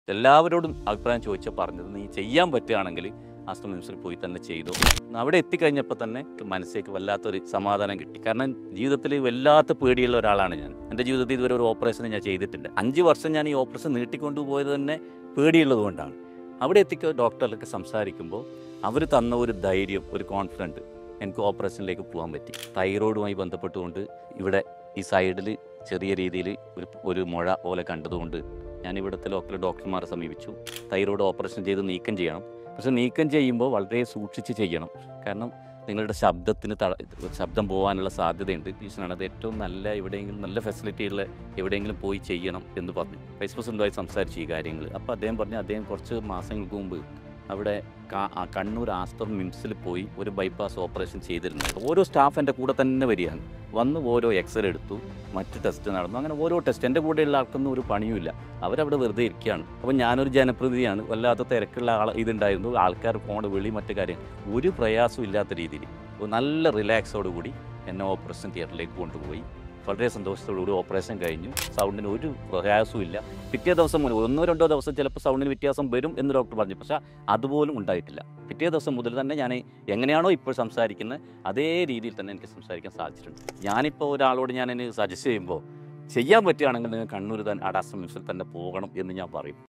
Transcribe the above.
എല്ലാവരോടും അഭിപ്രായം ചോദിച്ചാൽ പറഞ്ഞത് നീ ചെയ്യാൻ പറ്റുകയാണെങ്കിൽ ആസ്റ്റർ മിംസിൽ പോയി തന്നെ ചെയ്തു അവിടെ എത്തിക്കഴിഞ്ഞപ്പോൾ തന്നെ മനസ്സിലേക്ക് വല്ലാത്തൊരു സമാധാനം കിട്ടി കാരണം ജീവിതത്തിൽ വല്ലാത്ത പേടിയുള്ള ഒരാളാണ് ഞാൻ എൻ്റെ ജീവിതത്തിൽ ഇതുവരെ ഒരു ഓപ്പറേഷൻ ഞാൻ ചെയ്തിട്ടില്ല അഞ്ച് വർഷം ഞാൻ ഈ ഓപ്പറേഷൻ നീട്ടിക്കൊണ്ടുപോയത് തന്നെ പേടിയുള്ളത് കൊണ്ടാണ് അവിടെ എത്തിക്ക ഡോക്ടറിലൊക്കെ സംസാരിക്കുമ്പോൾ അവർ തന്ന ഒരു ധൈര്യം ഒരു കോൺഫിഡൻറ്റ് എനിക്ക് ഓപ്പറേഷനിലേക്ക് പോകാൻ പറ്റി തൈറോയിഡുമായി ബന്ധപ്പെട്ടുകൊണ്ട് ഇവിടെ ഈ സൈഡിൽ ചെറിയ രീതിയിൽ ഒരു ഒരു മുഴ പോലെ കണ്ടതുകൊണ്ട് ഞാൻ ഇവിടുത്തെ ലോക്കൽ ഡോക്ടർമാരെ സമീപിച്ചു തൈറോയ്ഡ് ഓപ്പറേഷൻ ചെയ്ത് നീക്കം ചെയ്യണം പക്ഷെ നീക്കം ചെയ്യുമ്പോൾ വളരെ സൂക്ഷിച്ച് ചെയ്യണം കാരണം നിങ്ങളുടെ ശബ്ദത്തിന് തട ശബ്ദം പോകാനുള്ള സാധ്യതയുണ്ട് ടീച്ചറാണ് അത് ഏറ്റവും നല്ല എവിടെയെങ്കിലും നല്ല ഫെസിലിറ്റി ഉള്ള എവിടെയെങ്കിലും പോയി ചെയ്യണം എന്ന് പറഞ്ഞു വൈസ് പ്രസിഡന്റുമായി സംസാരിച്ചു ഈ കാര്യങ്ങൾ അപ്പോൾ അദ്ദേഹം പറഞ്ഞു അദ്ദേഹം കുറച്ച് മാസങ്ങൾക്ക് മുമ്പ് അവിടെ കാ- ആ കണ്ണൂർ ആസ്തർ മിംസിൽ പോയി ഒരു ബൈപ്പാസ് ഓപ്പറേഷൻ ചെയ്തിരുന്നു ഓരോ സ്റ്റാഫ് എൻ്റെ കൂടെ തന്നെ വരികയാണ് വന്ന് ഓരോ എക്സ്റേ എടുത്തു മറ്റ് ടെസ്റ്റ് നടന്നു അങ്ങനെ ഓരോ ടെസ്റ്റ് എൻ്റെ കൂടെയുള്ള ആൾക്കൊന്നും ഒരു പണിയുമില്ല അവരവിടെ വെറുതെ ഇരിക്കുകയാണ് അപ്പോൾ ഞാനൊരു ജനപ്രതിനിധിയാണ് വല്ലാത്ത തിരക്കുള്ള ആൾ ഇതുണ്ടായിരുന്നു ആൾക്കാർ ഫോൺ വിളി മറ്റു കാര്യം ഒരു പ്രയാസവും ഇല്ലാത്ത രീതിയിൽ ഒരു നല്ല റിലാക്സോട് കൂടി എന്നെ ഓപ്പറേഷൻ തിയേറ്ററിലേക്ക് കൊണ്ടുപോയി വളരെ സന്തോഷത്തോടുകൂടി ഓപ്പറേഷൻ കഴിഞ്ഞു സൗണ്ടിന് ഒരു പ്രയാസവും ഇല്ല പിറ്റേ ദിവസം മുതൽ ഒന്നോ രണ്ടോ ദിവസം ചിലപ്പോൾ സൗണ്ടിന് വ്യത്യാസം വരും എന്ന് ഡോക്ടർ പറഞ്ഞു പക്ഷേ അതുപോലും ഉണ്ടായിട്ടില്ല പിറ്റേ ദിവസം മുതൽ തന്നെ ഞാൻ എങ്ങനെയാണോ ഇപ്പോൾ സംസാരിക്കുന്നത് അതേ രീതിയിൽ തന്നെ എനിക്ക് സംസാരിക്കാൻ സാധിച്ചിട്ടുണ്ട് ഞാനിപ്പോൾ ഒരാളോട് ഞാൻ സജസ്റ്റ് ചെയ്യുമ്പോൾ ചെയ്യാൻ പറ്റുകയാണെങ്കിൽ നിങ്ങൾ കണ്ണൂർ തന്നെ അടാസം മിംസിൽ തന്നെ പോകണം എന്ന് ഞാൻ പറയും